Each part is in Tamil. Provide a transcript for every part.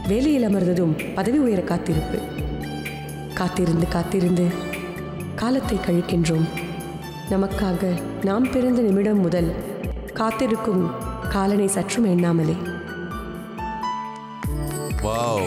வேலையில் அமர்ந்ததும் பதவி உயர காத்திருப்பு காத்திருந்து காத்திருந்து காலத்தை கழிக்கின்றோம் நமக்காக நாம் பிறந்த நிமிடம் முதல் காத்திருக்கும் காலனை சற்றும் எண்ணாமலே வாவ்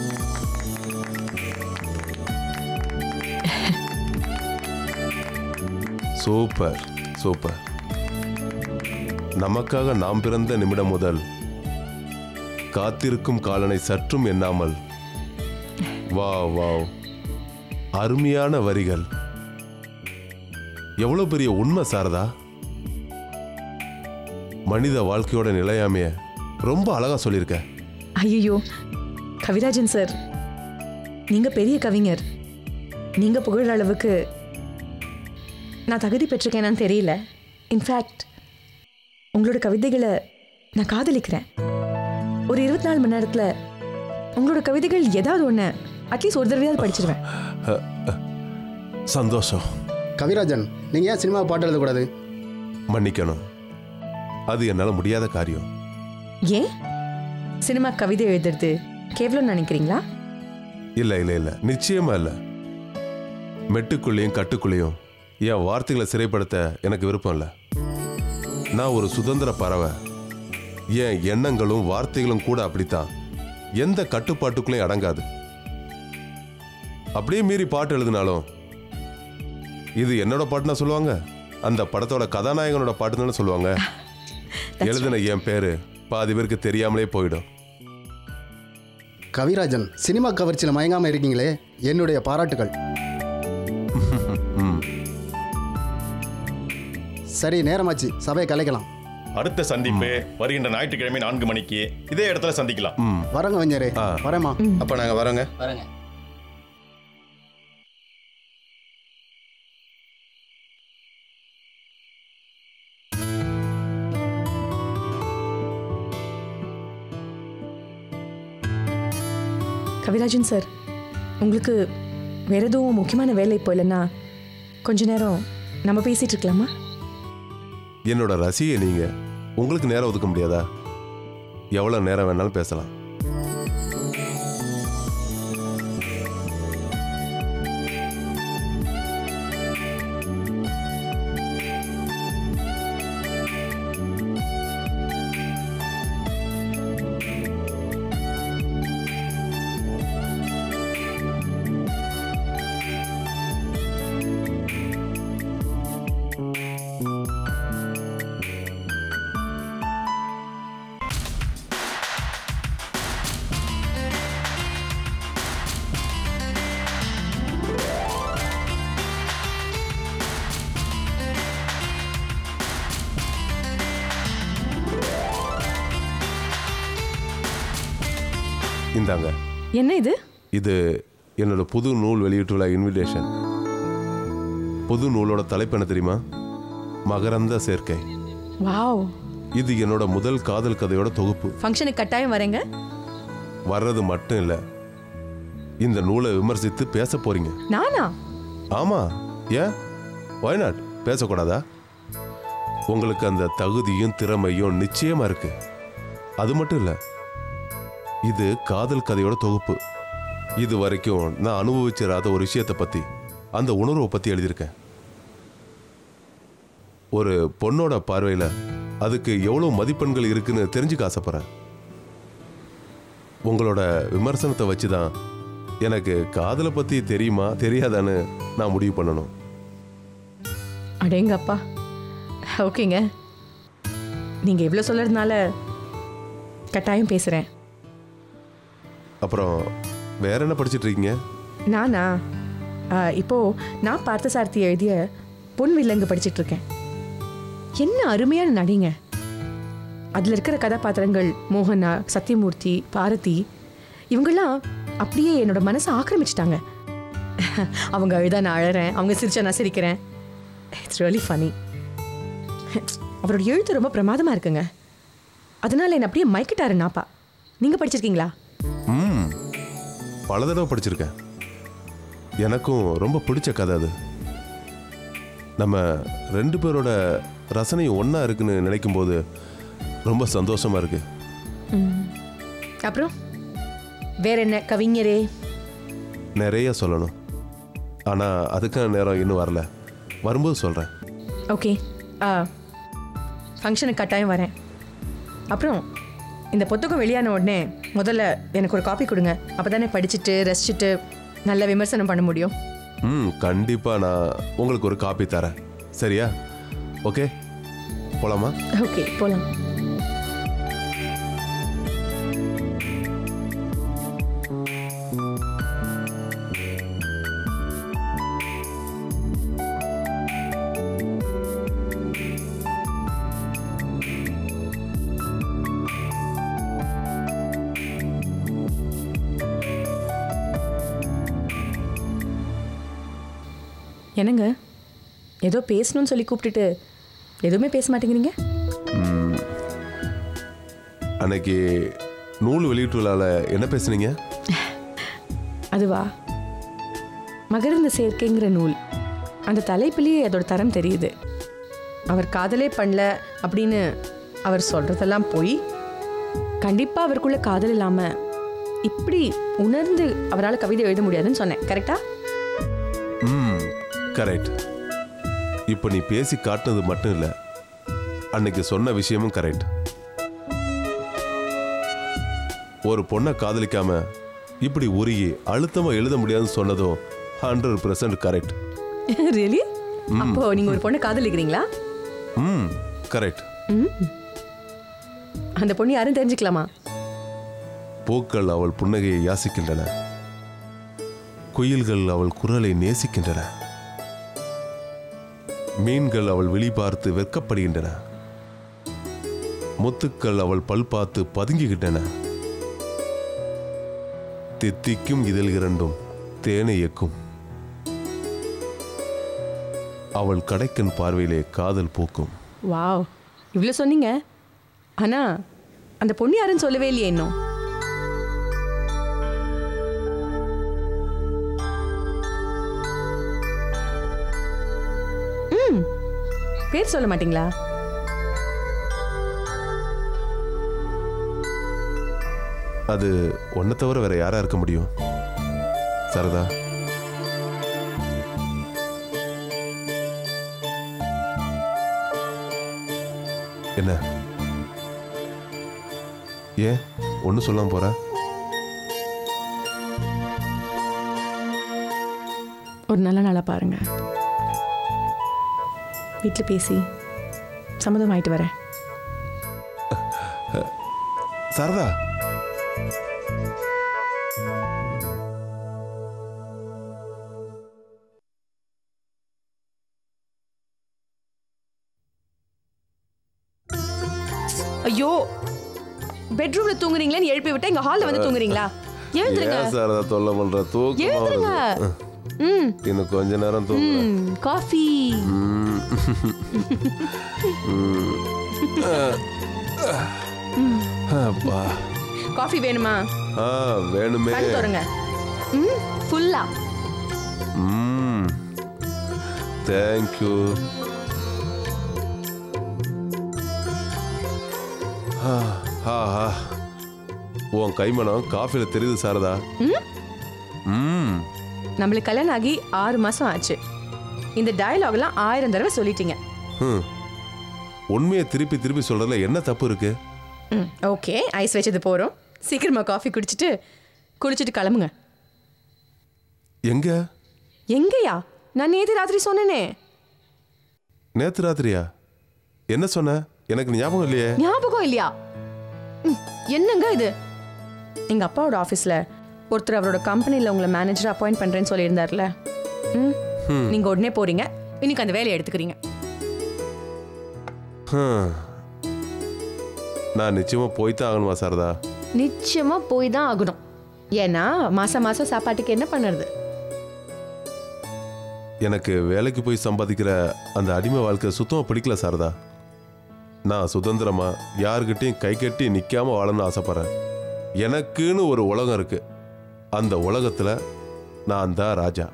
சூப்பர் சூப்பர் நமக்காக நாம் பிறந்த நிமிடம் முதல் காத்திருக்கும் காலனை சற்றும் எண்ணாமல் வாவ் வாவ் அருமையான வரிகள் எவ்வளவு பெரிய உண்மை சாரதா மனித வாழ்க்கையோட நிலையாமைய ரொம்ப அழகா சொல்லியிருக்க ஐயோ கவிராஜன் சார் நீங்க பெரிய கவிஞர் நீங்க புகழ் அளவுக்கு நான் தகுதி பெற்றிருக்கேனான்னு தெரியல இன்ஃபேக்ட் உங்களோட கவிதைகளை நான் காதலிக்கிறேன் ஒரு இருபத்தி நாலு மணி நேரத்தில் உங்களோட கவிதைகள் ஏதாவது ஒன்று அட்லீஸ்ட் ஒரு தடவையாவது படிச்சிருவேன் சந்தோஷம் கவிராஜன் நீங்கள் ஏன் சினிமா பாட்டு எழுதக்கூடாது மன்னிக்கணும் அது என்னால் முடியாத காரியம் ஏன் சினிமா கவிதை எழுதுறது கேவலம் நினைக்கிறீங்களா இல்லை இல்லை இல்லை நிச்சயமா இல்லை மெட்டுக்குள்ளேயும் கட்டுக்குள்ளேயும் என் வார்த்தைகளை சிறைப்படுத்த எனக்கு விருப்பம் இல்லை நான் ஒரு சுதந்திர பறவை என் எண்ணங்களும் வார்த்தைகளும் கூட அப்படித்தான் எந்த கட்டுப்பாட்டுக்குள்ளேயும் அடங்காது அப்படியே மீறி பாட்டு எழுதினாலும் இது என்னோட பாட்டுனா சொல்லுவாங்க அந்த படத்தோட கதாநாயகனோட பாட்டு தானே சொல்லுவாங்க எழுதின என் பேரு பாதி பேருக்கு தெரியாமலே போயிடும் கவிராஜன் சினிமா கவர்ச்சியில் மயங்காமல் இருக்கீங்களே என்னுடைய பாராட்டுகள் ம் சரி நேரமாச்சு சபையை கலைக்கலாம் அடுத்த சந்திப்பு வருகின்ற ஞாயிற்றுக்கிழமை நான்கு மணிக்கு இதே இடத்துல சந்திக்கலாம் ம் வரங்க வஞ்சரே ஆ. வரேம்மா அப்போ நாங்கள் வரோங்க வரேங்க கவிராஜன் சார் உங்களுக்கு வேற எதுவும் முக்கியமான வேலை இப்போ இல்லைன்னா கொஞ்ச நேரம் நம்ம பேசிட்டு இருக்கலாமா என்னோட ரசிகை நீங்க உங்களுக்கு நேரம் ஒதுக்க முடியாதா எவ்வளவு நேரம் வேணாலும் பேசலாம் இந்தாங்க என்ன இது இது என்னோட புது நூல் வெளியிட்டுள்ள இன்விடேஷன் புது நூலோட தலைப்பு என்ன தெரியுமா மகரந்த சேர்க்கை வாவ் இது என்னோட முதல் காதல் கதையோட தொகுப்பு ஃபங்க்ஷனுக்கு கட்டாயம் வரேங்க வர்றது மட்டும் இல்லை இந்த நூலை விமர்சித்து பேச போறீங்க நானா ஆமா ஏன் ஒய் நாட் பேசக்கூடாதா உங்களுக்கு அந்த தகுதியும் திறமையும் நிச்சயமா இருக்கு அது மட்டும் இல்ல இது காதல் கதையோட தொகுப்பு இது வரைக்கும் நான் அனுபவிச்சிராத ஒரு விஷயத்தை பத்தி அந்த உணர்வை பத்தி எழுதியிருக்கேன் ஒரு பொண்ணோட பார்வையில அதுக்கு எவ்வளவு மதிப்பெண்கள் இருக்குன்னு தெரிஞ்சுக்க ஆசைப்படுறேன் உங்களோட விமர்சனத்தை வச்சு தான் எனக்கு காதலை பத்தி தெரியுமா தெரியாதான்னு நான் முடிவு பண்ணணும் அடேங்கப்பா ஓகேங்க நீங்க எவ்வளோ சொல்றதுனால கட்டாயம் பேசுறேன் அப்புறம் வேற என்ன படிச்சிட்டு இருக்கீங்க நானா ஆ, இப்போ நான் பார்த்தசாரதி எழுதிய பொன் வில்லங்கு படிச்சிட்டு இருக்கேன் என்ன அருமையான நடிங்க அதில் இருக்கிற கதாபாத்திரங்கள் மோகனா சத்யமூர்த்தி பாரதி இவங்கெல்லாம் அப்படியே என்னோட மனசை ஆக்கிரமிச்சிட்டாங்க அவங்க அழுதா நான் அழறேன் அவங்க சிரிச்சா நான் சிரிக்கிறேன் இட்ஸ் ரியலி ஃபனி அவரோட எழுத்து ரொம்ப பிரமாதமா இருக்குங்க அதனால என்ன அப்படியே மயக்கிட்டாரு நாப்பா நீங்க படிச்சிருக்கீங்களா ம் பல தடவை படிச்சிருக்கேன் எனக்கும் ரொம்ப பிடிச்ச கதை அது நம்ம ரெண்டு பேரோட ரசனையும் ஒன்றா இருக்குன்னு நினைக்கும் போது ரொம்ப சந்தோஷமா இருக்கு அப்புறம் வேற என்ன கவிஞரே நிறைய சொல்லணும் ஆனால் அதுக்கான நேரம் இன்னும் வரல வரும்போது சொல்கிறேன் ஓகே ஆ ஃபங்க்ஷனுக்கு கட்டாயம் வரேன் அப்புறம் இந்த புத்தகம் வெளியான உடனே முதல்ல எனக்கு ஒரு காப்பி கொடுங்க அப்போ தானே படிச்சுட்டு ரசிச்சுட்டு நல்ல விமர்சனம் பண்ண முடியும் ம் கண்டிப்பாக நான் உங்களுக்கு ஒரு காப்பி தரேன் சரியா ஓகே போலாமா ஓகே போகலாம் என்னங்க ஏதோ பேசணும்னு சொல்லி கூப்பிட்டுட்டு எதுவுமே பேச மாட்டேங்கிறீங்க அன்னைக்கு நூல் வெளியீட்டு விழாவில் என்ன பேசுனீங்க அதுவா மகரந்த சேர்க்கைங்கிற நூல் அந்த தலைப்பிலேயே அதோட தரம் தெரியுது அவர் காதலே பண்ணல அப்படின்னு அவர் சொல்கிறதெல்லாம் போய் கண்டிப்பாக அவருக்குள்ள காதல் இல்லாமல் இப்படி உணர்ந்து அவரால் கவிதை எழுத முடியாதுன்னு சொன்னேன் கரெக்டா ம் கரெக்ட் இப்போ நீ பேசி காட்டுனது மட்டும் இல்லை அன்னைக்கு சொன்ன விஷயமும் கரெக்ட் ஒரு பொண்ணை காதலிக்காம இப்படி உருகி அழுத்தமா எழுத முடியாதுன்னு சொன்னதும் ஹண்ட்ரட் பர்சன்ட் கரெக்ட் ரியலி அப்போ நீங்கள் ஒரு பொண்ணை காதலிக்கிறீங்களா ம் கரெக்ட் அந்த பொண்ணு யாரும் தெரிஞ்சுக்கலாமா பூக்கள் அவள் புன்னகையை யாசிக்கின்றன குயில்கள் அவள் குரலை நேசிக்கின்றன மீன்கள் அவள் விழி பார்த்து வெட்கப்படுகின்றன முத்துக்கள் அவள் பல் பார்த்து பதுங்குகின்றன தித்திக்கும் இதழ் இரண்டும் தேனை இயக்கும் அவள் கடைக்கன் பார்வையிலே காதல் பூக்கும் வாவ் இவ்வளோ சொன்னீங்க ஆனால் அந்த பொண்ணு யாருன்னு சொல்லவே இல்லையே இன்னும் ம் பேர் சொல்ல மாட்டீங்களா அது ஒன்றை தவிர வேற யாரா இருக்க முடியும் சரதா என்ன ஏன் ஒன்றும் சொல்லாம போற ஒரு நல்ல நாளாக பாருங்க வீட்டில் பேசி சம்மதம் ஆயிட்டு வரேன் சரதா ஐயோ பெட்ரூம்ல தூங்குறீங்களேன்னு எழுப்பி விட்டா இங்க ஹால்ல வந்து தூங்குறீங்களா எழுந்துருங்க ஏன் சாரதா தொல்லை பண்ற தூக்கமா எழுந்துருங்க வருது ம் இன்னும் கொஞ்ச நேரம் தூங்குறேன் ம் காஃபி அப்பா காஃபி வேணுமா ஆ வேணுமே கண் தொடங்க ம் ஃபுல்லா ம் தேங்க்யூ உன் கைமணம் காஃபில தெரியுது சாரதா ம் நம்மளுக்கு கல்யாணம் ஆகி ஆறு மாசம் ஆச்சு இந்த டயலாக்லாம் ஆயிரம் தடவை சொல்லிட்டீங்க ம். உண்மையை திருப்பி திருப்பி சொல்றதுல என்ன தப்பு இருக்கு ம் ஓகே ஐஸ் வச்சது போகிறோம் சீக்கிரமா காஃபி குடிச்சிட்டு குளிச்சிட்டு கிளம்புங்க எங்க எங்கயா நான் நேற்று ராத்திரி சொன்னேனே நேத்து ராத்திரியா என்ன சொன்ன எனக்கு ஞாபகம் இல்லையே ஞாபகம் இல்லையா ம், என்னங்க இது எங்க அப்பாவோட ஆஃபீஸ்ல ஒருத்தர் அவரோட கம்பெனியில் உங்களை மேனேஜர் அப்பாயிண்ட் பண்றேன்னு சொல்லியிருந்தார்ல ம் நீங்க உடனே போறீங்க இன்னைக்கு அந்த வேலையை எடுத்துக்கிறீங்க ஹம். நான் நிச்சயமா போய்தான் ஆகணுமா சாரதா நிச்சயமா போய் தான் ஆகணும் ஏன்னா மாசம் மாசம் சாப்பாட்டுக்கு என்ன பண்ணுறது எனக்கு வேலைக்கு போய் சம்பாதிக்கிற அந்த அடிமை வாழ்க்கை சுத்தமா பிடிக்கல சாரதா நான் சுதந்திரமா யாருக்கிட்டையும் கை கட்டி நிக்காம வாழணும்னு ஆசைப்படுறேன் எனக்குன்னு ஒரு உலகம் இருக்கு அந்த உலகத்துல நான் தான் ராஜா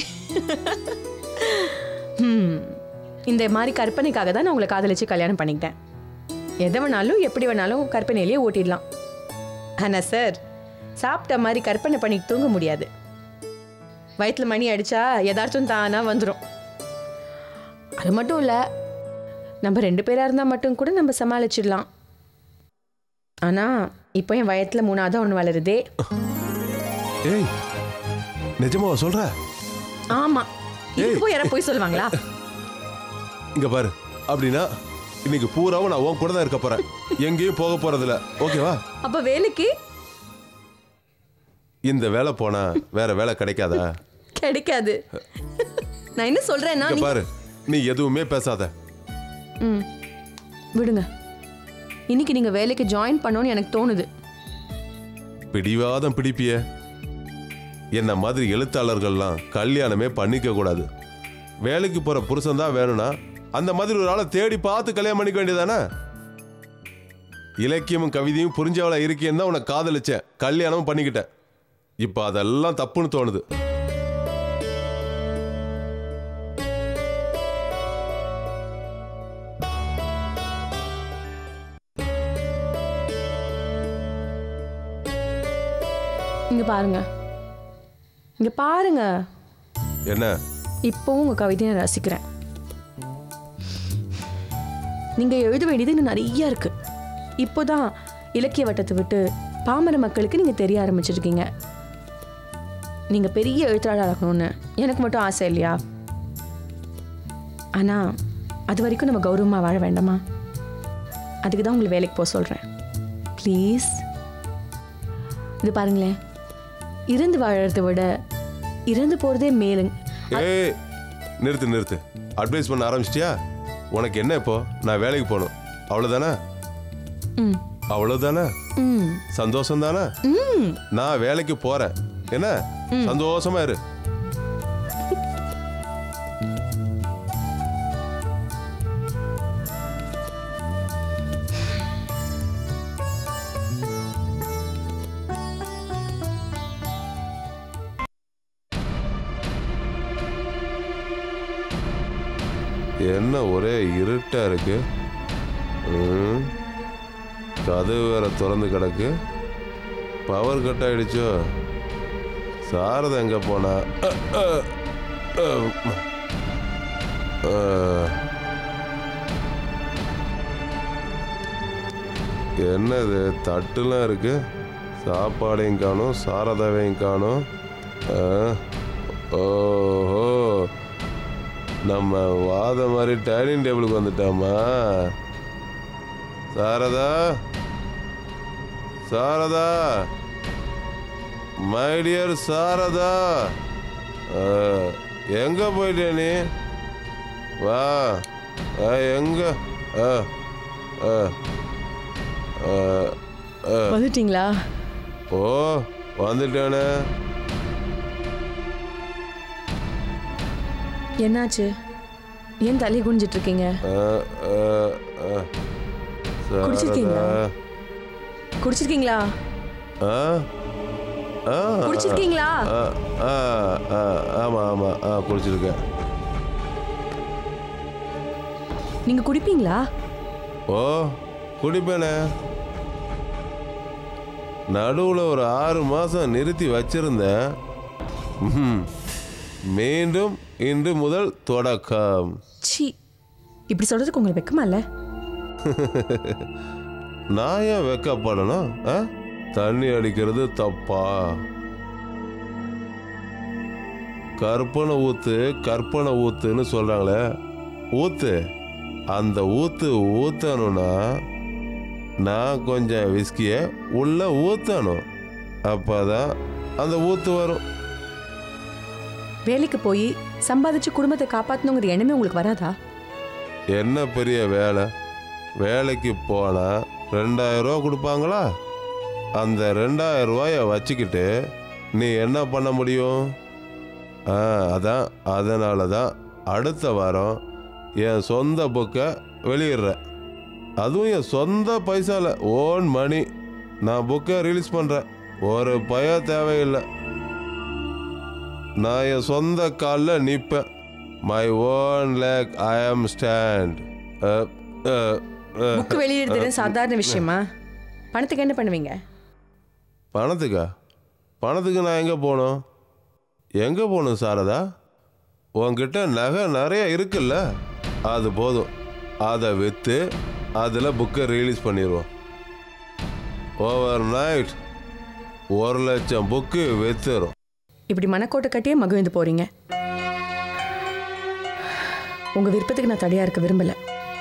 இந்த மாதிரி கற்பனைக்காக தான் நான் உங்களை காதலிச்சு கல்யாணம் பண்ணிக்கிட்டேன் எதை வேணாலும் எப்படி வேணாலும் கற்பனையிலேயே ஓட்டிடலாம் ஆனால் சார் சாப்பிட்ட மாதிரி கற்பனை பண்ணி தூங்க முடியாது வயிற்றுல மணி அடிச்சா யதார்த்தம் தானா வந்துடும் அது மட்டும் இல்லை நம்ம ரெண்டு பேராக இருந்தால் மட்டும் கூட நம்ம சமாளிச்சிடலாம் ஆனால் இப்போ என் வயத்தில் மூணாவது ஒன்று வளருதே ஏய் நிஜமாவா சொல்ற ஆமாம் இதுக்கு போய் யாராவது போய் சொல்லுவாங்களா இங்க பாரு அப்படின்னா இன்னைக்கு பூராவும் நான் உன் கூட தான் இருக்க போறேன் எங்கேயும் போக போறதில்ல ஓகேவா அப்போ வேலைக்கு இந்த வேலை போனா வேற வேலை கிடைக்காதா கிடைக்காது நான் என்ன சொல்கிறேன்னா இங்க பாரு நீ எதுவுமே பேசாத ம் விடுங்க இன்னைக்கு நீங்கள் வேலைக்கு ஜாயின் பண்ணோன்னு எனக்கு தோணுது பிடிவாதம் பிடிப்பிய என்ன மாதிரி எழுத்தாளர்கள்லாம் கல்யாணமே பண்ணிக்க கூடாது வேலைக்கு போற புருஷன் தான் வேணும்னா அந்த மாதிரி ஒரு ஆளை தேடி பார்த்து கல்யாணம் பண்ணிக்க வேண்டியதானே இலக்கியமும் கவிதையும் புரிஞ்சவளா இருக்கேன்னு தான் உனக்கு காதலிச்சேன் கல்யாணமும் பண்ணிக்கிட்டேன் இப்போ அதெல்லாம் தப்புன்னு தோணுது இங்கே பாருங்க இங்கே பாருங்க என்ன இப்போவும் உங்கள் கவிதையை நான் ரசிக்கிறேன் நீங்கள் எழுத வேண்டியது இன்னும் நிறைய இருக்கு இப்போதான் இலக்கிய வட்டத்தை விட்டு பாமர மக்களுக்கு நீங்கள் தெரிய ஆரம்பிச்சிருக்கீங்க நீங்கள் பெரிய எழுத்தாளர் ஆகணும்னு எனக்கு மட்டும் ஆசை இல்லையா ஆனால் அது வரைக்கும் நம்ம கௌரவமாக வாழ வேண்டாமா அதுக்கு தான் உங்களை வேலைக்கு போக சொல்கிறேன் ப்ளீஸ் இது பாருங்களேன் இறந்து வாழறதை விட இறந்து போகிறதே மேலுங்க ஏய் நிறுத்து நிறுத்து அட்வைஸ் பண்ண ஆரம்பிச்சிட்டியா உனக்கு என்ன இப்போ நான் வேலைக்கு போகணும் அவ்வளோதானே ம் அவ்வளோதானே ம் சந்தோஷம் தானே ம் நான் வேலைக்கு போறேன் என்ன சந்தோஷமா இரு என்ன ஒரே இருட்டா இருக்கு ம். கதவு வேற திறந்து கிடக்கு பவர் கட் ஆயிடுச்சோ சாரதா எங்க போனா அ, அ, அ, அ. என்னது தட்டுலாம் இருக்கு சாப்பாடையும் காணும் சாரதாவையும் காணும் அ, ஓஹோ நம்ம வாத மாதிரி டைனிங் டேபிளுக்கு வந்துட்டோமா சாரதா சாரதா மை டியர் சாரதா ஆ, எங்க போயிட்ட நீ வா ஆ, எங்க ஆ, ஆ, ஆ, ஆ. வந்துட்டீங்களா ஓ வந்துட்டானே என்னாச்சு ஏன் தலையை குனிஞ்சிட்டு இருக்கீங்க ஆ, ஆ, ஆ. குடிச்சிருக்கீங்களா? சாரதா. குடிச்சிருக்கீங்களா ஆ ஆ குடிச்சிருக்கீங்களா ஆ ஆ ஆ ஆமாம் ஆமாம் ஆ குடிச்சிருக்கேன் நீங்க குடிப்பீங்களா ஓ குடிப்பேனே நடுவில் ஒரு ஆறு மாதம் நிறுத்தி வச்சிருந்தேன் ம்ஹும். மீண்டும் இன்று முதல் தொடக்கம் சி இப்படி சொல்றதுக்கு உங்களுக்கு வெக்கமா இல்ல நான் ஏன் வெக்கப்படணும் ஆ? தண்ணி அடிக்கிறது தப்பா கற்பனை ஊத்து கற்பனை ஊத்துன்னு சொல்றாங்களே ஊத்து அந்த ஊத்து ஊத்தணும்னா நான் கொஞ்சம் விஸ்கிய உள்ள ஊத்தணும் அப்பதான் அந்த ஊத்து வரும் வேலைக்கு போய் சம்பாதிச்சு குடும்பத்தை காப்பாத்தணுங்கிற எண்ணமே உங்களுக்கு வராதா என்ன பெரிய வேலை வேலைக்கு போனா ரெண்டாயிரம் ரூபா கொடுப்பாங்களா அந்த ரெண்டாயிரம் ரூபாய வச்சுக்கிட்டு நீ என்ன பண்ண முடியும் ஆ அதான் அதனால தான் அடுத்த வாரம் என் சொந்த புக்கை வெளியிடுறேன் அதுவும் என் சொந்த பைசால ஓன் மணி நான் புக்கை ரிலீஸ் பண்ணுறேன் ஒரு பய தேவையில்லை நான் என் சொந்த காலில் நிற்பேன் மை ஓன் லேக் ஐ ஆம் ஸ்டாண்ட் புக் வெளியிடுறது சாதாரண விஷயமா பணத்துக்கு என்ன பண்ணுவீங்க பணத்துக்கா பணத்துக்கு நான் எங்கே போகணும் எங்கே போகணும் சாரதா உன்கிட்ட நகை நிறைய இருக்குல்ல அது போதும் அதை விற்று அதில் புக்கை ரிலீஸ் பண்ணிடுவோம் ஓவர் நைட் ஒரு லட்சம் புக்கு விற்றுரும் இப்படி மனக்கோட்டை கட்டியே மகிழ்ந்து போறீங்க உங்க விருப்பத்துக்கு நான் தடையா இருக்க விரும்பல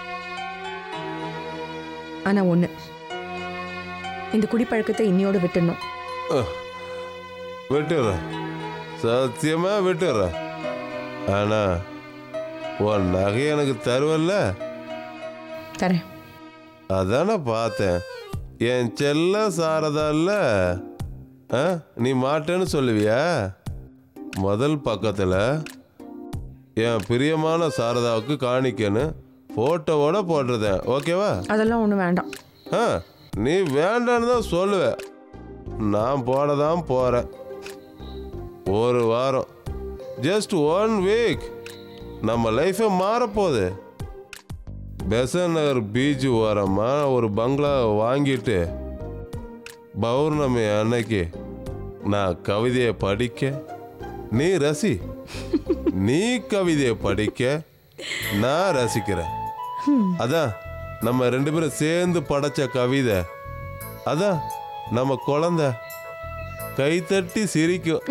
ஆனா ஒண்ணு இந்த குடிப்பழக்கத்தை இன்னியோட விட்டுடணும் விட்டுறேன் சத்தியமா விட்டுறேன் ஆனா உன் நகை எனக்கு தருவல்ல தரேன் அதானே பார்த்தேன் என் செல்ல சாரதால்ல ஆ நீ மாட்டேன்னு சொல்லுவியா முதல் பக்கத்தில் என் பிரியமான சாரதாவுக்கு காணிக்கன்னு ஃபோட்டோவோட போட்டிருந்தேன் ஓகேவா அதெல்லாம் ஒன்றும் வேண்டாம் ஆ நீ வேண்டான்னு தான் சொல்லுவ நான் போட தான் போகிறேன் ஒரு வாரம் ஜஸ்ட் ஒன் வீக் நம்ம லைஃபே மாறப்போகுது பெசன் நகர் பீச் ஓரமாக ஒரு பங்களா வாங்கிட்டு பௌர்ணமி அன்னைக்கு நான் கவிதையை படிக்க நீ ரசி நீ கவிதையை படிக்க நான் ரசிக்கிறேன் அதான் நம்ம ரெண்டு பேரும் சேர்ந்து படைச்ச கவிதை அதான் நம்ம குழந்தை கைத்தட்டி சிரிக்கும்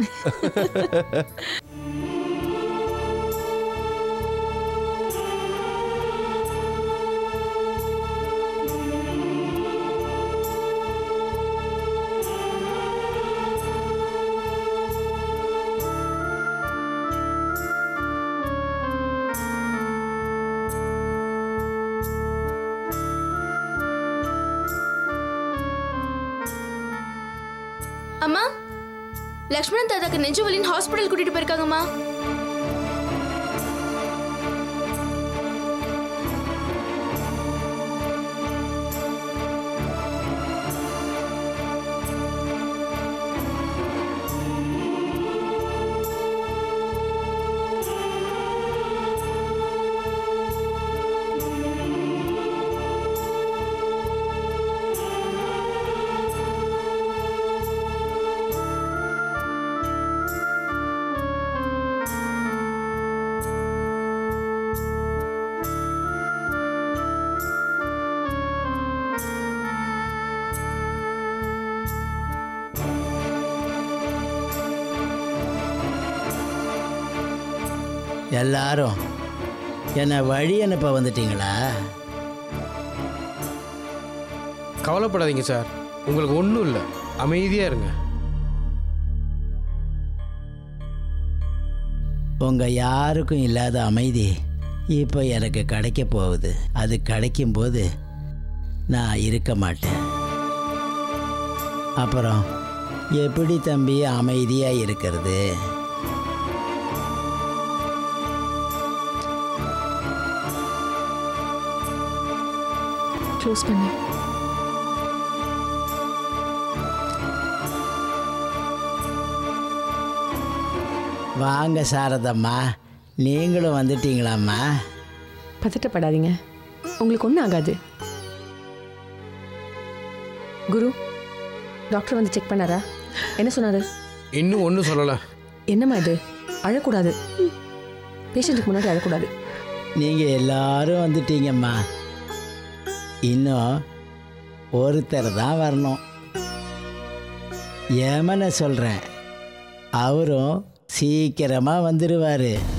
அம்மா லக்ஷ்மணன் தாத்தாக்கு நெஞ்சு வலின்னு ஹாஸ்பிட்டல் கூட்டிட்டு போயிருக்காங்கம்மா எல்லாரும் என்னை வழி அனுப்ப வந்துட்டீங்களா கவலைப்படாதீங்க சார் உங்களுக்கு ஒன்றும் இல்லை அமைதியாக இருங்க உங்கள் யாருக்கும் இல்லாத அமைதி இப்போ எனக்கு கிடைக்க போகுது அது கிடைக்கும்போது நான் இருக்க மாட்டேன் அப்புறம் எப்படி தம்பி அமைதியாக இருக்கிறது க்ளோஸ் பண்ணு வாங்க சாரதம்மா நீங்களும் வந்துட்டீங்களாம்மா பதட்டப்படாதீங்க உங்களுக்கு ஒன்றும் ஆகாது குரு டாக்டர் வந்து செக் பண்ணாரா என்ன சொன்னாரு இன்னும் ஒன்றும் சொல்லலை என்னம்மா இது அழக்கூடாது பேஷண்ட்டுக்கு முன்னாடி அழக்கூடாது நீங்கள் எல்லாரும் வந்துட்டீங்கம்மா இன்னும் ஒருத்தர் தான் வரணும் ஏமன சொல்கிறேன் அவரும் சீக்கிரமாக வந்துடுவார்